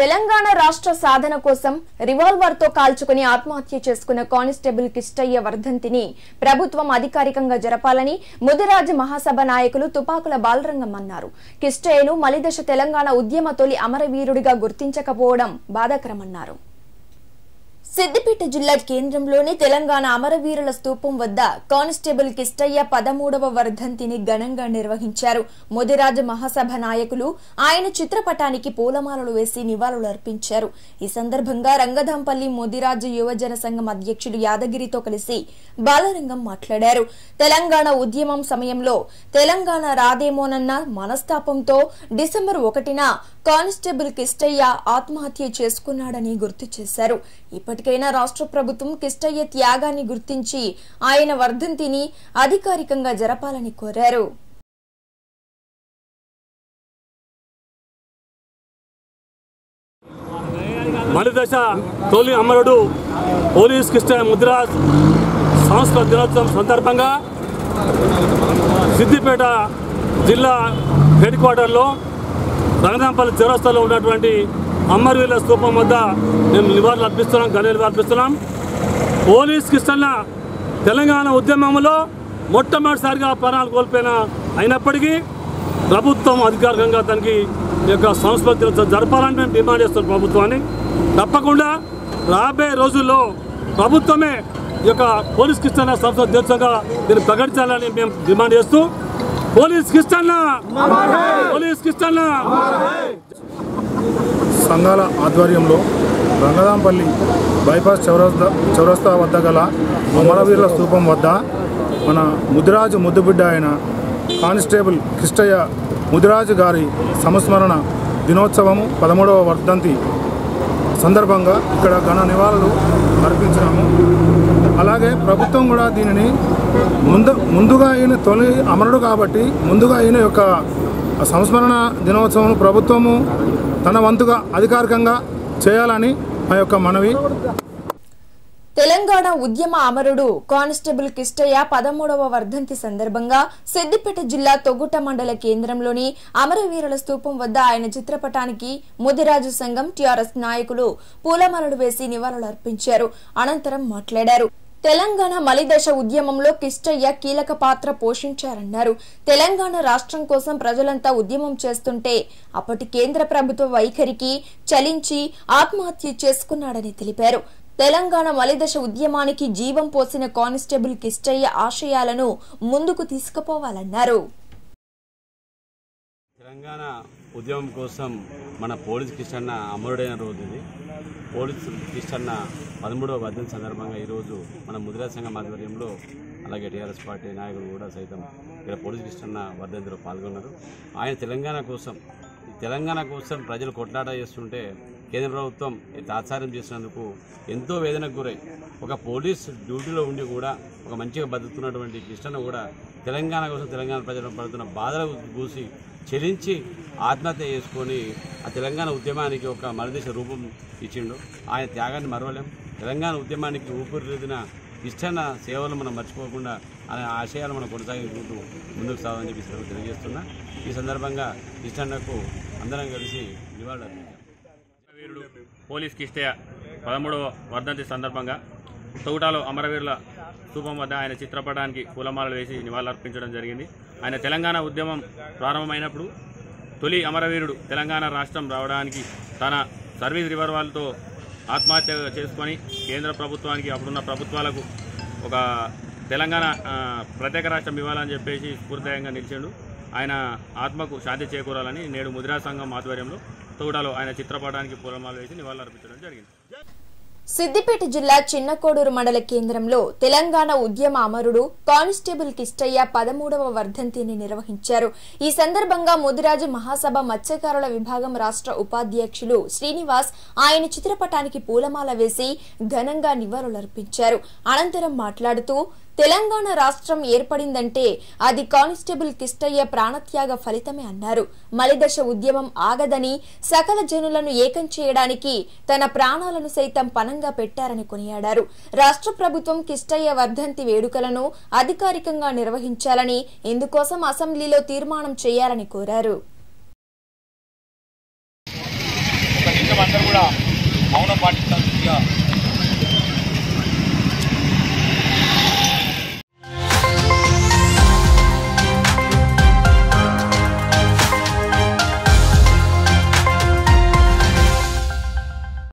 తెలంగాణ రాష్ట్ర సాధన కోసం రివాల్వర్ తో కాల్చుకుని ఆత్మహత్య చేసుకున్న కానిస్టేబుల్ కిష్టయ్య వర్ధంతిని ప్రభుత్వం అధికారికంగా జరపాలని ముదిరాజ్ మహాసభ నాయకులు తుపాకుల బాలరంగం అన్నారు కిష్టయ్యను మలిదశ తెలంగాణ ఉద్యమ తొలి అమరవీరుడిగా గుర్తించకపోవడం బాధాకరమన్నారు సిద్దిపేట జిల్లా కేంద్రంలోని తెలంగాణ అమరవీరుల స్తూపం వద్ద కానిస్టేబుల్ కిష్టయ్య పదమూడవ వర్ధంతిని ఘనంగా నిర్వహించారు ముదిరాజు మహాసభ నాయకులు ఆయన చిత్రపటానికి పూలమాలలు వేసి నివాళులు అర్పించారు ఈ సందర్భంగా రంగధాంపల్లి ముదిరాజు యువజన సంఘం అధ్యక్షుడు యాదగిరితో కలిసి బాలరంగం మాట్లాడారు తెలంగాణ ఉద్యమం సమయంలో తెలంగాణ రాదేమోనన్న మనస్తాపంతో డిసెంబర్ ఒకటిన కానిస్టేబుల్ కిష్టయ్య ఆత్మహత్య చేసుకున్నాడని గుర్తు చేశారు ఇప్పటికైనా రాష్ట్ర ప్రభుత్వం కిష్టయ్య త్యాగాన్ని గుర్తించి ఆయన వర్ధంతిని అధికారికంగా జరపాలని కోరారు మలిదశ తొలి అమరుడు పోలీస్ కృష్ణ ముద్రాజ్ సంస్కృత దినోత్సవం సందర్భంగా సిద్దిపేట జిల్లా హెడ్ క్వార్టర్లో రంగనాంపల్లి చౌరస్తాలో ఉన్నటువంటి అమరవీరుల స్తూపం వద్ద మేము నివాళులు అర్పిస్తున్నాం ఘనలు అర్పిస్తున్నాం పోలీస్ కృష్ణ తెలంగాణ ఉద్యమంలో మొట్టమొదటిసారిగా ప్రాణాలు కోల్పోయిన అయినప్పటికీ ప్రభుత్వం అధికారికంగా దానికి ఈ యొక్క సంస్కృతి దినోత్సవం జరపాలని మేము డిమాండ్ చేస్తున్నాం ప్రభుత్వాన్ని తప్పకుండా రాబోయే రోజుల్లో ప్రభుత్వమే ఈ యొక్క పోలీస్ కృష్ణ సంస్కృతి దినోత్సవంగా దీన్ని ప్రకటించాలని మేము డిమాండ్ చేస్తూ పోలీస్ కృష్ణ పోలీస్ కృష్ణ సంఘాల ఆధ్వర్యంలో రంగదాంపల్లి బైపాస్ చౌరస్తా చౌరస్తా వద్ద గల అమరవీరుల స్తూపం వద్ద మన ముదిరాజు ముద్దుబిడ్డ అయిన కానిస్టేబుల్ కిష్టయ్య ముదిరాజు గారి సంస్మరణ దినోత్సవము పదమూడవ వర్ధంతి సందర్భంగా ఇక్కడ ఘన నివాళులు అర్పించినాము అలాగే ప్రభుత్వం కూడా దీనిని ముందు ముందుగా ఈయన తొలి అమరుడు కాబట్టి ముందుగా ఈయన యొక్క సంస్మరణ దినోత్సవం ప్రభుత్వము తన వంతుగా అధికారికంగా చేయాలని మా యొక్క మనవి తెలంగాణ ఉద్యమ అమరుడు కానిస్టేబుల్ కిష్టయ్య పదమూడవ వర్ధంతి సందర్భంగా సిద్దిపేట జిల్లా తొగుట మండల కేంద్రంలోని అమరవీరుల స్తూపం వద్ద ఆయన చిత్రపటానికి ముదిరాజు సంఘం టీఆర్ఎస్ నాయకులు పూలమాలలు వేసి నివాళులు అర్పించారు అనంతరం మాట్లాడారు తెలంగాణ మలిదశ ఉద్యమంలో కిష్టయ్య కీలక పాత్ర పోషించారన్నారు తెలంగాణ రాష్ట్రం కోసం ప్రజలంతా ఉద్యమం చేస్తుంటే అప్పటి కేంద్ర ప్రభుత్వ వైఖరికి చలించి ఆత్మహత్య చేసుకున్నాడని తెలిపారు తెలంగాణ మలిదశ ఉద్యమానికి జీవం పోసిన కానిస్టేబుల్ కిష్టయ్య ఆశయాలను ముందుకు తీసుకుపోవాలన్నారు తెలంగాణ ఉద్యమం కోసం మన పోలీస్ కిష్టన్న అమరుడైన రోజు ఇది పోలీస్ కిష్టన్న పదమూడవ వర్ధన సందర్భంగా ఈరోజు మన ముద్రా సంఘం ఆధ్వర్యంలో అలాగే టీఆర్ఎస్ పార్టీ నాయకులు కూడా సైతం ఇక్కడ పోలీస్ కిష్టన్న వర్ధంతిలో పాల్గొన్నారు ఆయన తెలంగాణ కోసం ఈ తెలంగాణ కోసం ప్రజలు కొట్లాట చేస్తుంటే కేంద్ర ప్రభుత్వం ఈ తాత్సారం చేసినందుకు ఎంతో వేదనకు గురై ఒక పోలీస్ డ్యూటీలో ఉండి కూడా ఒక మంచిగా బతుకుతున్నటువంటి కృష్ణను కూడా తెలంగాణ కోసం తెలంగాణ ప్రజలు పడుతున్న బాధలకు చూసి చెలించి ఆత్మహత్య చేసుకొని ఆ తెలంగాణ ఉద్యమానికి ఒక మరదేశ రూపం ఇచ్చిండు ఆయన త్యాగాన్ని మరవలేం తెలంగాణ ఉద్యమానికి ఊపిరిదిన ఇష్టన్న సేవలు మనం మర్చిపోకుండా ఆయన ఆశయాలు మనం కొనసాగించుకుంటూ ముందుకు సాగని చెప్పి సెలవు తెలియజేస్తున్నా ఈ సందర్భంగా ఇష్టన్నకు అందరం కలిసి నివాళులు అర్పించాం వీరుడు పోలీస్ కిష్టయ్య పదమూడవ వర్ధంతి సందర్భంగా తౌటాలో అమరవీరుల స్తూపం వద్ద ఆయన చిత్రపటానికి పూలమాలలు వేసి నివాళులర్పించడం జరిగింది ఆయన తెలంగాణ ఉద్యమం ప్రారంభమైనప్పుడు తొలి అమరవీరుడు తెలంగాణ రాష్ట్రం రావడానికి తన సర్వీస్ రివర్వాల్తో ఆత్మహత్య చేసుకొని కేంద్ర ప్రభుత్వానికి అప్పుడున్న ప్రభుత్వాలకు ఒక తెలంగాణ ఆ, ప్రత్యేక రాష్ట్రం ఇవ్వాలని చెప్పేసి స్ఫూర్తిదాయంగా నిలిచాడు ఆయన ఆత్మకు శాంతి చేకూరాలని నేడు ముదిరా సంఘం ఆధ్వర్యంలో తోడాలో ఆయన చిత్రపటానికి పూలమాల వేసి నివాళులర్పించడం జరిగింది సిద్దిపేట జిల్లా చిన్నకోడూరు మండల కేంద్రంలో తెలంగాణ ఉద్యమ అమరుడు కానిస్టేబుల్ కిష్టయ్య పదమూడవ వర్ధంతిని నిర్వహించారు ఈ సందర్భంగా ముదిరాజు మహాసభ మత్స్యకారుల విభాగం రాష్ట్ర ఉపాధ్యక్షులు శ్రీనివాస్ ఆయన చిత్రపటానికి పూలమాల వేసి ఘనంగా నివాళులర్పించారు అనంతరం మాట్లాడుతూ తెలంగాణ రాష్ట్రం ఏర్పడిందంటే అది కానిస్టేబుల్ కిష్టయ్య ప్రాణత్యాగ ఫలితమే అన్నారు మలిదశ ఉద్యమం ఆగదని సకల జనులను ఏకం చేయడానికి తన ప్రాణాలను సైతం పనంగా పెట్టారని కొనియాడారు రాష్ట్ర ప్రభుత్వం కిష్టయ్య వర్ధంతి వేడుకలను అధికారికంగా నిర్వహించాలని ఇందుకోసం అసెంబ్లీలో తీర్మానం చేయాలని కోరారు నిన్న అందరూ కూడా మౌనం పాటించాల్సిందిగా